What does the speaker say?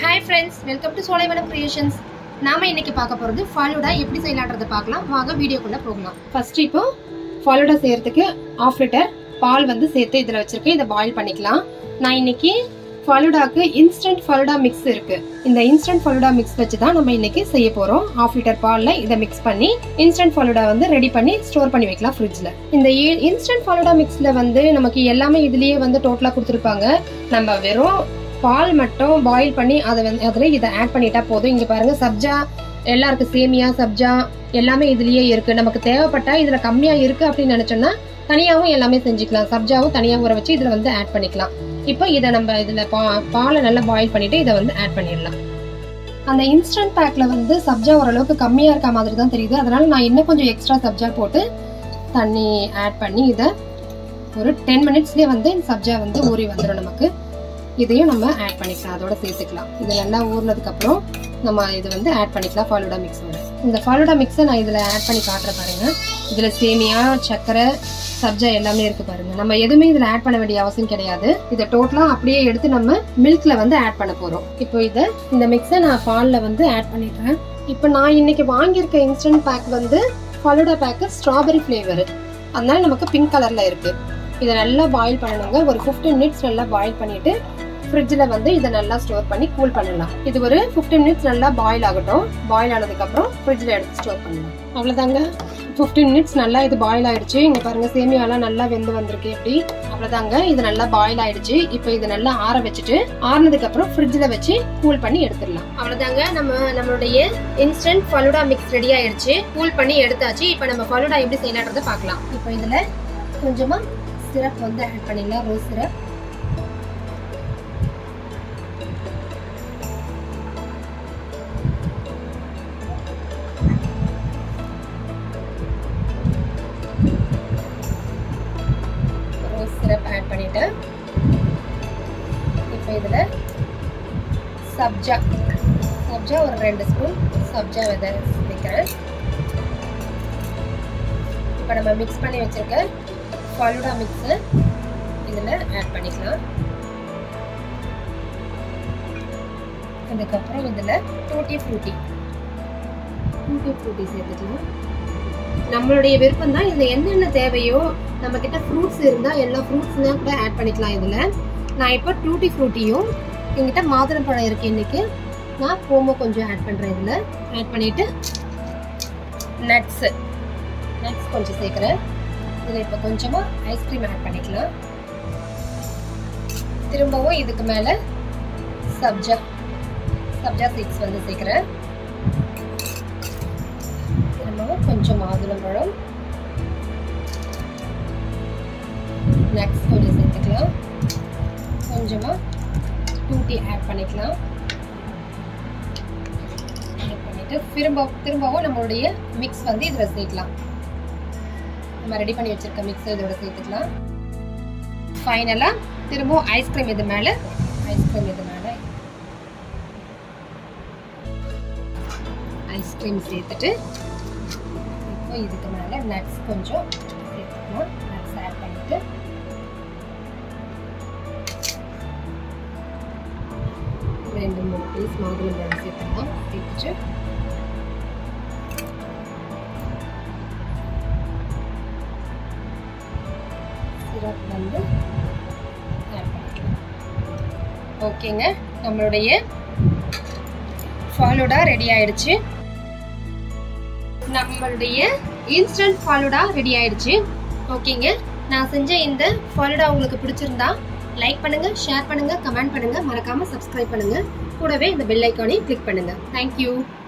hi friends welcome to Solaivanam creations நாம இன்னைக்கு பார்க்க போறது ஃபாலூடா எப்படி செய்யலான்றதை பார்க்கலாம் வாங்க வீடியோக்குள்ள போகலாம் ஃபர்ஸ்ட் இப்போ ஃபாலூடா செய்யறதுக்கு ஆஃப் லிட்டர் பால் வந்து சேர்த்து இதில் வச்சிருக்கேன் இதை பாயில் பண்ணிக்கலாம் நான் இன்னைக்கு ஃபலூடாக்கு இன்ஸ்டன்ட் ஃபலூடா மிக்ஸ் இருக்கு இந்த இன்ஸ்டன்ட் ஃபலூடா மிக்ஸ் வச்சு தான் நம்ம இன்னைக்கு செய்ய போறோம் ஹாஃப் லிட்டர் பால்ல இதை மிக்ஸ் பண்ணி இன்ஸ்டன்ட் ஃபலூடா வந்து ரெடி பண்ணி ஸ்டோர் பண்ணி வைக்கலாம் ஃப்ரிட்ஜ்ல இந்த இன்ஸ்டன்ட் ஃபலூடா மிக்ஸ்ல வந்து நமக்கு எல்லாமே இதுலயே வந்து டோட்டலா கொடுத்துருப்பாங்க நம்ம வெறும் பால் மட்டும் பாயில் பண்ணி அதை வந்து அதுல இதை ஆட் பண்ணிட்டா போதும் இங்க பாருங்க சப்ஜா எல்லாருக்கும் சேமியா சப்ஜா எல்லாமே இதுலயே இருக்கு நமக்கு தேவைப்பட்டா இதுல கம்மியா இருக்கு அப்படின்னு நினைச்சோம்னா தனியாவும் எல்லாமே செஞ்சுக்கலாம் சப்ஜாவும் தனியா ஊற வச்சு இதுல வந்து ஆட் பண்ணிக்கலாம் இப்போ இதை நம்ம இதில் பா பாலை நல்லா பாயில் பண்ணிட்டு இதை வந்து ஆட் பண்ணிடலாம் அந்த இன்ஸ்டன்ட் பேக்ல வந்து சப்ஜா ஓரளவுக்கு கம்மியாக இருக்க மாதிரி தான் தெரியுது அதனால நான் இன்னும் கொஞ்சம் எக்ஸ்ட்ரா சப்ஜா போட்டு தண்ணி ஆட் பண்ணி இதை ஒரு டென் மினிட்ஸ்லேயே வந்து இந்த சப்ஜா வந்து ஊறி வந்துடும் நமக்கு இதையும் நம்ம ஆட் பண்ணிக்கலாம் அதோட சேர்த்துக்கலாம் இது நல்லா ஊறினதுக்கப்புறம் நம்ம இது வந்து ஆட் பண்ணிக்கலாம் ஃபாலூடா மிக்ஸோட இந்த ஃபாலூடா மிக்ஸை நான் இதில் ஆட் பண்ணி காட்டுற பாருங்க இதில் சேமியா சர்க்கரை சப்ஜா எல்லாமே இருக்கு பாருங்க நம்ம எதுவுமே இதுல ஆட் பண்ண வேண்டிய அவசியம் கிடையாது இதை டோட்டலா அப்படியே எடுத்து நம்ம மில்க்ல வந்து ஆட் பண்ண போறோம் இப்போ இதை இந்த மிக்ஸை நான் பால்ல வந்து ஆட் பண்ணிடுறேன் இப்போ நான் இன்னைக்கு வாங்கியிருக்க இன்ஸ்டன்ட் பேக் வந்து ஃபலூடா பேக்கு ஸ்ட்ராபெரி ஃப்ளேவர் அதனால நமக்கு பிங்க் கலர்ல இருக்கு இதை நல்லா பாயில் பண்ணணுங்க ஒரு ஃபிஃப்டீன் மினிட்ஸ் நல்லா பாயில் பண்ணிட்டு ஃப்ரிட்ஜில் வந்து இதை நல்லா ஸ்டோர் பண்ணி கூல் பண்ணலாம் இது ஒரு ஃபிஃப்டீன் மினிட்ஸ் நல்லா பாயில் ஆகட்டும் பாயில் ஆனதுக்கப்புறம் ஃப்ரிட்ஜில் எடுத்து ஸ்டோர் பண்ணலாம் அவ்வளோதாங்க ஃபிஃப்டீன் மினிட்ஸ் நல்லா இது பாயில் ஆயிடுச்சு இங்க பாருங்க சேமியாலாம் நல்லா வெந்து வந்திருக்கு எப்படி அவ்வளவுதாங்க இது நல்லா பாயில் ஆயிடுச்சு இப்போ இது நல்லா ஆற வச்சுட்டு ஆறுனதுக்கு அப்புறம் ஃப்ரிட்ஜ்ல வச்சு கூல் பண்ணி எடுத்துடலாம் அவ்வளவுதாங்க நம்ம நம்மளுடைய இன்ஸ்டன்ட் ஃபலூடா மிக்ஸ் ரெடி ஆயிடுச்சு கூல் பண்ணி எடுத்தாச்சு இப்போ நம்ம ஃபலூடா எப்படி செய்யலான்றதை பார்க்கலாம் இப்போ இதுல கொஞ்சமா சிரப் வந்து ஆட் பண்ணிடலாம் rose syrup rose syrup add பண்ணிட்டேன் இப்போ இதில் சப்ஜா சப்ஜா ஒரு ரெண்டு ஸ்பூன் சப்ஜா விதை வைக்கிறேன் இப்போ நம்ம மிக்ஸ் பண்ணி வச்சிருக்க ஃபலூடா மிக்ஸை இதில் ஆட் பண்ணிக்கலாம் அதுக்கப்புறம் இதில் டூட்டி ஃப்ரூட்டி டூட்டி ஃப்ரூட்டி சேர்த்துக்கலாம் நம்மளுடைய விருப்பம் தான் இதில் என்னென்ன தேவையோ நம்ம கிட்ட ஃப்ரூட்ஸ் இருந்தால் எல்லா ஃப்ரூட்ஸ்லாம் கூட ஆட் பண்ணிக்கலாம் இதில் நான் இப்போ டூட்டி ஃப்ரூட்டியும் எங்கிட்ட மாதுளம்பழம் இருக்கு இன்னைக்கு நான் கோமோ கொஞ்சம் ஆட் பண்ணுறேன் இதில் ஆட் பண்ணிட்டு நட்ஸு நட்ஸ் கொஞ்சம் சேர்க்குறேன் இதில் இப்போ கொஞ்சமாக ஐஸ்கிரீம் ஆட் பண்ணிக்கலாம் திரும்பவும் இதுக்கு மேலே சப்ஜா சப்ஜா சீட்ஸ் வந்து சேர்க்குறேன் திரும்பவும் கொஞ்சம் மாதுளம்பழம் நட்ஸ் கொஞ்சம் சேர்த்துக்கலாம் கொஞ்சமாக டூட்டி ஆட் பண்ணிக்கலாம் ஆட் பண்ணிட்டு திரும்ப திரும்பவும் நம்மளுடைய மிக்ஸ் வந்து இதில் சேர்க்கலாம் நம்ம ரெடி பண்ணி வச்சிருக்க மிக்ஸ் இதோட சேர்த்துக்கலாம் ஃபைனலாக திரும்பவும் ஐஸ்கிரீம் இது மேலே ஐஸ்கிரீம் இது மேலே ஐஸ்கிரீம் சேர்த்துட்டு இப்போ இதுக்கு மேலே நட்ஸ் கொஞ்சம் சேர்த்துக்கலாம் நட்ஸ் ஆட் பண்ணிட்டு ரெண்டு மூணு பீஸ் மாதுளம்பழம் சேர்த்துக்கலாம் சேர்த்துட்டு சிரப் வந்து ஆட் பண்ணிக்கலாம் ஓகேங்க நம்மளுடைய ஃபாலூடா ரெடி ஆயிடுச்சு நம்மளுடைய இன்ஸ்டன்ட் ஃபாலூடா ரெடி ஆயிடுச்சு ஓகேங்க நான் செஞ்ச இந்த ஃபாலூடா உங்களுக்கு பிடிச்சிருந்தா லைக் பண்ணுங்க ஷேர் பண்ணுங்க கமெண்ட் பண்ணுங்க மறக்காம சப்ஸ்கிரைப் பண்ணுங்க கூடவே இந்த பெல் ஐக்கானையும் கிளிக் பண்ணுங்க தேங்க்யூ